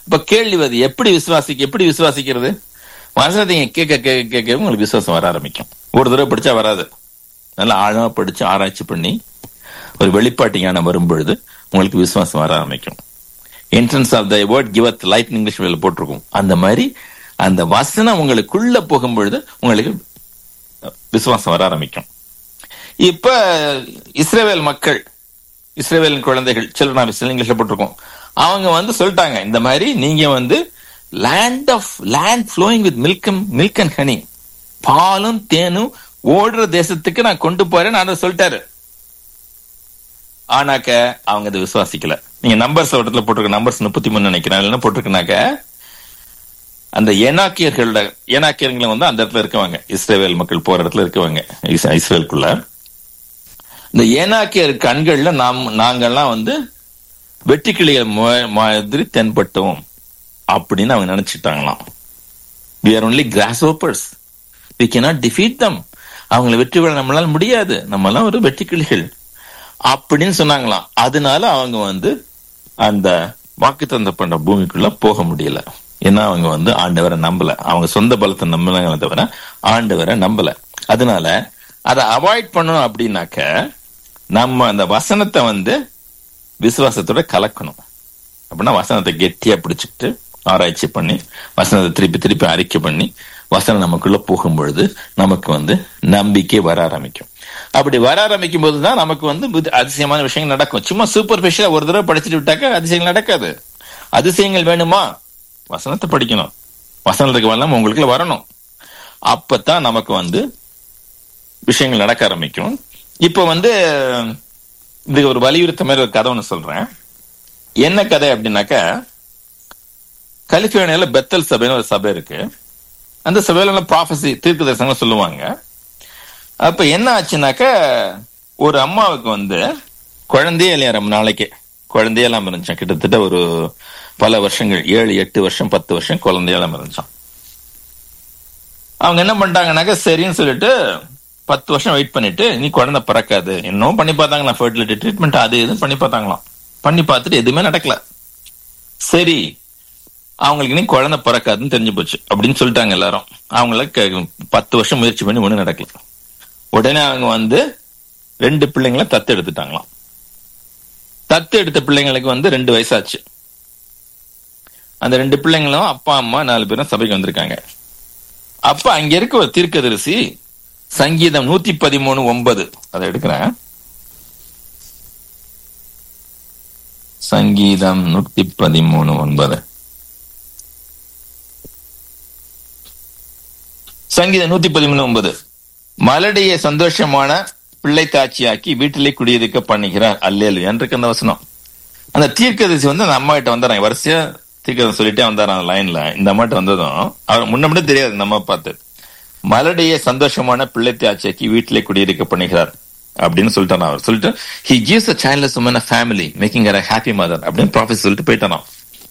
இப்ப கேள்வி வருது எப்படி விசுவாசிக்க எப்படி விசுவாசிக்கிறது வசனத்தை நீங்க கேட்க கேட்க கேட்க உங்களுக்கு விசுவாசம் வர ஆரம்பிக்கும் ஒரு தடவை படிச்சா வராது நல்லா ஆழமா படிச்சு ஆராய்ச்சி பண்ணி ஒரு வெளிப்பாட்டு ஞானம் வரும்பொழுது உங்களுக்கு விசுவாசம் வர ஆரம்பிக்கும் entrance of the word giveth light English வேல போட்டிருக்கும் அந்த மாதிரி அந்த வசனம் உங்களுக்குள்ள போகும்பொழுது உங்களுக்கு விசுவாசம் வர ஆரம்பிக்கும் இப்ப இஸ்ரேவேல் மக்கள் இஸ்ரேவேலின் குழந்தைகள் சில்ட்ரன் ஆஃப் இங்கிலீஷ்ல போட்டிருக்கோம் அவங்க வந்து சொல்லிட்டாங்க இந்த மாதிரி நீங்க வந்து land of land flowing with milk milk and honey பாலும் தேனும் ஓடுற தேசத்துக்கு நான் கொண்டு போறேன்னு ஆண்டவர் சொல்லிட்டாரு ஆனாக்க அவங்க அதை விசுவாசிக்கல நீங்க நம்பர்ஸ் இடத்துல போட்டிருக்க நம்பர்ஸ் முப்பத்தி மூணு நினைக்கிறேன் என்ன போட்டிருக்கனாக்க அந்த ஏனாக்கியர்களோட ஏனாக்கியர்களை வந்து அந்த இடத்துல இருக்கவங்க இஸ்ரேவேல் மக்கள் போற இடத்துல இருக்கவங்க இஸ்- இஸ்ரேலுக்குள்ள இந்த ஏனாக்கியர் கண்கள்ல நாம் நாங்கெல்லாம் வந்து வெட்டுக்கிளிய மாதிரி தென்பட்டோம் அப்படின்னு அவங்க நினைச்சிட்டாங்களாம் we are only grasshoppers we cannot defeat them அவங்களை வெற்றி கொள்ள நம்மளால முடியாது நம்மலாம் ஒரு வெட்டுக்கிளிகள் அப்படின்னு சொன்னாங்களாம் அதனால அவங்க வந்து அந்த வாக்குத்தந்த பண்ண பூமிக்குள்ள போக முடியல ஏன்னா அவங்க வந்து ஆண்டவரை நம்பல அவங்க சொந்த பலத்தை நம்பினாங்களே தவிர ஆண்டவரை நம்பல அதனால அதை அவாய்ட் பண்ணணும் அப்படின்னாக்க நம்ம அந்த வசனத்தை வந்து விசுவாசத்தோட கலக்கணும் அப்படின்னா வசனத்தை கெட்டியா பிடிச்சிக்கிட்டு ஆராய்ச்சி பண்ணி வசனத்தை திருப்பி திருப்பி அறிக்கை பண்ணி வசனம் நமக்குள்ள போகும்பொழுது நமக்கு வந்து நம்பிக்கை வர ஆரம்பிக்கும் அப்படி வர ஆரம்பிக்கும் போதுதான் நமக்கு வந்து புத்தி- அதிசயமான விஷயங்கள் நடக்கும் சும்மா சூப்பர்ஃபிஷியலா ஒரு தடவை படிச்சுட்டு விட்டாக்க அதிசயங்கள் நடக்காது அதிசயங்கள் வேணுமா வசனத்தை படிக்கணும் வசனத்துக்கு வரலாம் உங்களுக்குள்ள வரணும் அப்பதான் நமக்கு வந்து விஷயங்கள் நடக்க ஆரம்பிக்கும் இப்போ வந்து இதுக்கு ஒரு வலியுறுத்த மாதிரி ஒரு கதை ஒன்று சொல்றேன் என்ன கதை அப்படின்னாக்கா கலிபோர்னியால பெத்தல் சபைன்னு ஒரு சபை இருக்கு அந்த சபையில ப்ராஃபசி தீர்க்க தரிசனம் சொல்லுவாங்க அப்ப என்ன ஆச்சுனாக்கா ஒரு அம்மாவுக்கு வந்து குழந்தையே இல்லையா ரொம்ப நாளைக்கு குழந்தையெல்லாம் இருந்துச்சான் கிட்டத்தட்ட ஒரு பல வருஷங்கள் ஏழு எட்டு வருஷம் பத்து வருஷம் குழந்தையெல்லாம் இருந்துச்சான் அவங்க என்ன பண்ணிட்டாங்கனாக்கா சரின்னு சொல்லிட்டு பத்து வருஷம் வெயிட் பண்ணிட்டு நீ குழந்தை பிறக்காது இன்னும் பண்ணி பார்த்தாங்க நான் ஃபர்டிலிட்டி ட்ரீட்மெண்ட் அது இதுன்னு பண்ணி பார்த்தாங்களாம் பண்ணி பார்த்துட்டு எதுவுமே நடக்கல சரி அவங்களுக்கு இனி குழந்தை பிறக்காதுன்னு தெரிஞ்சு போச்சு அப்படின்னு சொல்லிட்டாங்க எல்லாரும் அவங்கள க- பத்து வருஷம் முயற்சி பண்ணி ஒண்ணும் நடக்கல உடனே அவங்க வந்து ரெண்டு பிள்ளைங்களை தத்து எடுத்துட்டாங்களாம் தத்து எடுத்த பிள்ளைங்களுக்கு வந்து ரெண்டு வயசாச்சு அந்த ரெண்டு பிள்ளைங்களும் அப்பா அம்மா நாலு பேரும் சபைக்கு வந்திருக்காங்க அப்ப அங்க இருக்க ஒரு தீர்க்கதரிசி சங்கீதம் நூத்தி பதிமூணு ஒன்பது அதை எடுக்கிறேன் சங்கீதம் நூத்தி பதிமூணு ஒன்பது சங்கீதம் நூத்தி பதிமூணு ஒன்பது மலடியை சந்தோஷமான பிள்ளை தாட்சியாக்கி வீட்டிலே குடியிருக்க பண்ணுகிறார் அல்லேலு என்று அந்த வசனம் அந்த தீர்க்கதரிசி வந்து அந்த அம்மா கிட்ட வந்தாராங்க வரிசையா தீர்க்கதரிசி சொல்லிட்டே வந்தாராம் அந்த லைன்ல இந்த அம்மாட்ட வந்ததும் அவர் முன்ன மட்டும் தெரியாது இந்த அம்மா பார்த்து மலடியை சந்தோஷமான பிள்ளை தாட்சியாக்கி வீட்டிலே குடியிருக்க பண்ணுகிறார் அப்படின்னு சொல்லிட்டான் அவர் சொல்லிட்டு he gives a childless woman a family making her a happy mother அப்படின்னு ப்ராஃபிஸ் சொல்லிட்டு போயிட்டானாம்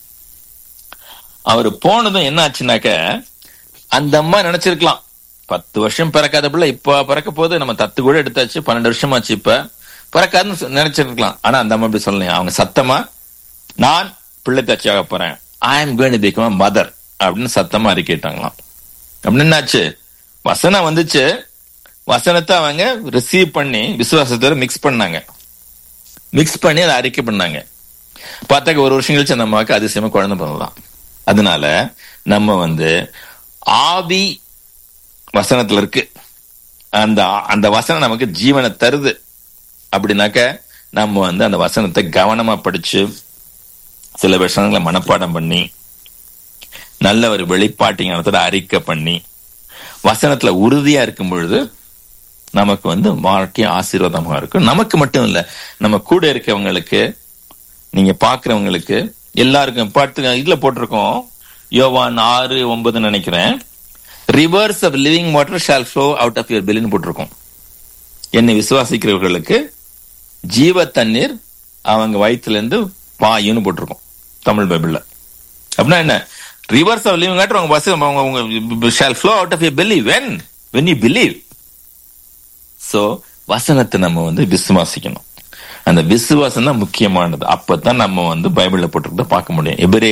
அவர் போனதும் என்ன ஆச்சுனாக்க அந்த அம்மா நினைச்சிருக்கலாம் பத்து வருஷம் பிறக்காத பிள்ளை இப்ப பிறக்க போது நம்ம தத்து கூட எடுத்தாச்சு பன்னெண்டு வருஷம் ஆச்சு இப்ப பிறக்காதுன்னு சொ- நினைச்சிருக்கலாம் ஆனா அந்த அம்மா அப்படி சொல்லலையா அவங்க சத்தமா நான் பிள்ளை தாச்சியாக போறேன் I am going to become mother அப்படின்னு சத்தமா அறிக்கைட்டாங்களாம் அப்படின்னு என்னாச்சு வசனம் வந்துச்சு வசனத்தை அவங்க ரிசீவ் பண்ணி விசுவாசத்தோட மிக்ஸ் பண்ணாங்க மிக்ஸ் பண்ணி அதை அறிக்கை பண்ணாங்க பார்த்தாக்க ஒரு வருஷம் கழிச்சு அந்த அம்மாவுக்கு அதிசயமா குழந்தை பிறந்தலாம் அதனால நம்ம வந்து ஆவி வசனத்துல இருக்கு அந்த அந்த வசனம் நமக்கு ஜீவனை தருது அப்படின்னாக்க நம்ம வந்து அந்த வசனத்தை கவனமா படிச்சு சில விஷயங்களை மனப்பாடம் பண்ணி நல்ல ஒரு வெளிப்பாட்டு ஞானத்தோட அறிக்கை பண்ணி வசனத்துல உறுதியா இருக்கும் பொழுது நமக்கு வந்து வாழ்க்கை ஆசீர்வாதமா இருக்கும் நமக்கு மட்டும் இல்ல நம்ம கூட இருக்கவங்களுக்கு நீங்க பாக்குறவங்களுக்கு எல்லாருக்கும் பாட்டு இதுல போட்டிருக்கோம் யோவான் ஆறு ஒன்பதுன்னு நினைக்கிறேன் rivers of living water shall flow out of your பெல்லின்னு போட்டிருக்கோம் என்னை விசுவாசிக்கிறவர்களுக்கு ஜீவ தண்ணீர் அவங்க வயிற்றுல இருந்து பாயுன்னு போட்டிருக்கோம் தமிழ் பைபிள்ல அப்படின்னா என்ன ரிவர்ஸ் ஆஃப் லிவிங் வாட்டர் உங்க பஸ் உங்க shall flow out of your belly when when you believe so வசனத்தை நம்ம வந்து விசுவாசிக்கணும் அந்த விசுவாசம் தான் முக்கியமானது அப்பதான் நம்ம வந்து பைபிள்ல போட்டிருக்கிறத பார்க்க முடியும் எபிரே